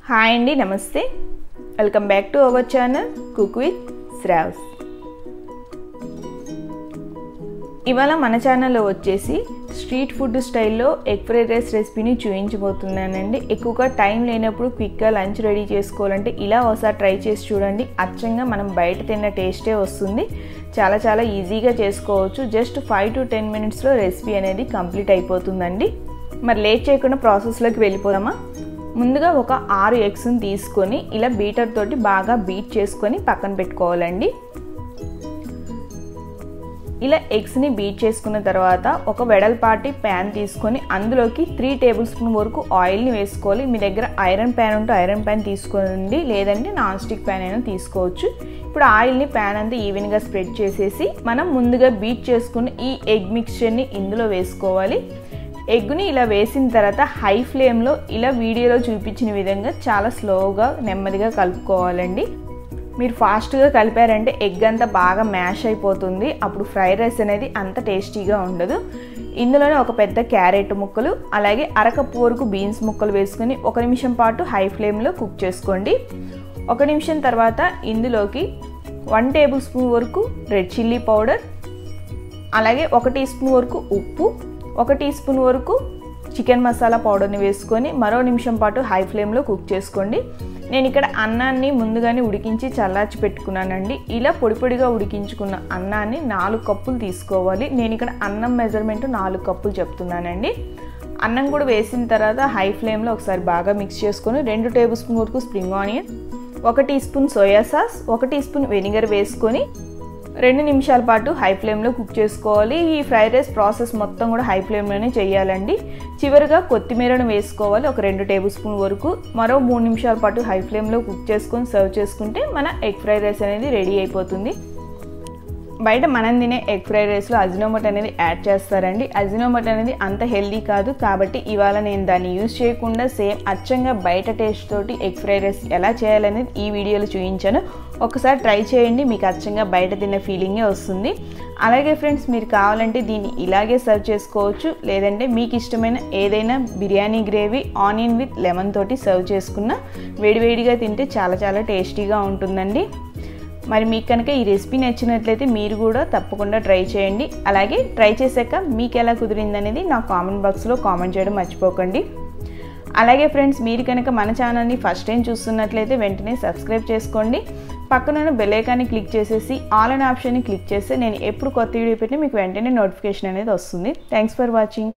hi అండి నమస్తే welcome back to our channel cook with Shravs ఇవాళ మన ఛానల్లో వచ్చేసి స్ట్రీట్ ఫుడ్ స్టైల్లో ఎగ్ ఫ్రైడ్ రైస్ రెసిపీని చూపించబోతున్నానండి ఎక్కువగా టైం లేనప్పుడు క్విక్గా లంచ్ రెడీ చేసుకోవాలంటే ఇలా ఒకసారి ట్రై చేసి చూడండి అచ్చంగా మనం బయట తిన్న టేస్టే వస్తుంది చాలా చాలా ఈజీగా చేసుకోవచ్చు జస్ట్ ఫైవ్ టు టెన్ మినిట్స్లో రెసిపీ అనేది కంప్లీట్ అయిపోతుందండి మరి లేట్ చేయకుండా ప్రాసెస్లోకి వెళ్ళిపోదామా ముందుగా ఒక ఆరు ఎగ్స్ని తీసుకొని ఇలా బీటర్ తోటి బాగా బీట్ చేసుకొని పక్కన పెట్టుకోవాలండి ఇలా ఎగ్స్ని బీట్ చేసుకున్న తర్వాత ఒక వెడల్పాటి ప్యాన్ తీసుకొని అందులోకి త్రీ టేబుల్ స్పూన్ వరకు ఆయిల్ని వేసుకోవాలి మీ దగ్గర ఐరన్ ప్యాన్ ఉంటే ఐరన్ ప్యాన్ తీసుకోండి లేదంటే నాన్ స్టిక్ ప్యాన్ అయినా తీసుకోవచ్చు ఇప్పుడు ఆయిల్ని ప్యాన్ అంతా ఈవెన్గా స్ప్రెడ్ చేసేసి మనం ముందుగా బీట్ చేసుకున్న ఈ ఎగ్ మిక్స్చర్ని ఇందులో వేసుకోవాలి ఎగ్ని ఇలా వేసిన తర్వాత హై ఫ్లేమ్లో ఇలా వీడియోలో చూపించిన విధంగా చాలా స్లోగా నెమ్మదిగా కలుపుకోవాలండి మీరు ఫాస్ట్గా కలిపారంటే ఎగ్ అంతా బాగా మ్యాష్ అయిపోతుంది అప్పుడు ఫ్రైడ్ రైస్ అనేది అంత టేస్టీగా ఉండదు ఇందులోనే ఒక పెద్ద క్యారెట్ ముక్కలు అలాగే అరకప్పు వరకు బీన్స్ ముక్కలు వేసుకొని ఒక నిమిషం పాటు హై ఫ్లేమ్లో కుక్ చేసుకోండి ఒక నిమిషం తర్వాత ఇందులోకి వన్ టేబుల్ స్పూన్ వరకు రెడ్ చిల్లీ పౌడర్ అలాగే ఒక టీ స్పూన్ వరకు ఉప్పు ఒక టీ స్పూన్ వరకు చికెన్ మసాలా పౌడర్ని వేసుకొని మరో నిమిషం పాటు హై ఫ్లేమ్లో కుక్ చేసుకోండి నేను ఇక్కడ అన్నాన్ని ముందుగానే ఉడికించి చల్లార్చి పెట్టుకున్నానండి ఇలా పొడి పొడిగా ఉడికించుకున్న అన్నాన్ని నాలుగు కప్పులు తీసుకోవాలి నేను ఇక్కడ అన్నం మెజర్మెంట్ నాలుగు కప్పులు చెప్తున్నానండి అన్నం కూడా వేసిన తర్వాత హై ఫ్లేమ్లో ఒకసారి బాగా మిక్స్ చేసుకొని రెండు టేబుల్ స్పూన్ వరకు స్ప్రింగ్ ఆనియన్ ఒక టీ స్పూన్ సోయా సాస్ ఒక టీ స్పూన్ వెనిగర్ వేసుకొని రెండు నిమిషాల పాటు హై ఫ్లేమ్లో కుక్ చేసుకోవాలి ఈ ఫ్రైడ్ రైస్ ప్రాసెస్ మొత్తం కూడా హై ఫ్లేమ్లోనే చేయాలండి చివరిగా కొత్తిమీరను వేసుకోవాలి ఒక రెండు టేబుల్ స్పూన్ వరకు మరో మూడు నిమిషాల పాటు హై ఫ్లేమ్లో కుక్ చేసుకొని సర్వ్ చేసుకుంటే మన ఎగ్ ఫ్రైడ్ రైస్ అనేది రెడీ అయిపోతుంది బయట మనం తినే ఎగ్ ఫ్రైడ్ రైస్లో అజినోమోట్ అనేది యాడ్ చేస్తారండి అజినోమోట్ అనేది అంత హెల్దీ కాదు కాబట్టి ఇవాళ నేను దాన్ని యూజ్ చేయకుండా సేమ్ అచ్చంగా బయట టేస్ట్ తోటి ఎగ్ ఫ్రైడ్ రైస్ ఎలా చేయాలనేది ఈ వీడియోలో చూపించాను ఒకసారి ట్రై చేయండి మీకు అచ్చంగా బయట తిన్న ఫీలింగే వస్తుంది అలాగే ఫ్రెండ్స్ మీరు కావాలంటే దీన్ని ఇలాగే సర్వ్ చేసుకోవచ్చు లేదంటే మీకు ఇష్టమైన ఏదైనా biryani gravy onion with lemon తోటి సర్వ్ చేసుకున్న వేడివేడిగా తింటే చాలా చాలా టేస్టీగా ఉంటుందండి మరి మీకు కనుక ఈ రెసిపీ నచ్చినట్లయితే మీరు కూడా తప్పకుండా ట్రై చేయండి అలాగే ట్రై చేశాక మీకు ఎలా కుదిరింది అనేది నా కామెంట్ బాక్స్లో కామెంట్ చేయడం మర్చిపోకండి అలాగే ఫ్రెండ్స్ మీరు కనుక మన ఛానల్ని ఫస్ట్ టైం చూస్తున్నట్లయితే వెంటనే సబ్స్క్రైబ్ చేసుకోండి పక్కన బెల్ ఐకాన్ని క్లిక్ చేసేసి ఆల్ అనే ఆప్షన్ని క్లిక్ చేస్తే నేను ఎప్పుడు కొత్త వీడియో పెట్టి మీకు వెంటనే నోటిఫికేషన్ అనేది వస్తుంది థ్యాంక్స్ ఫర్ వాచింగ్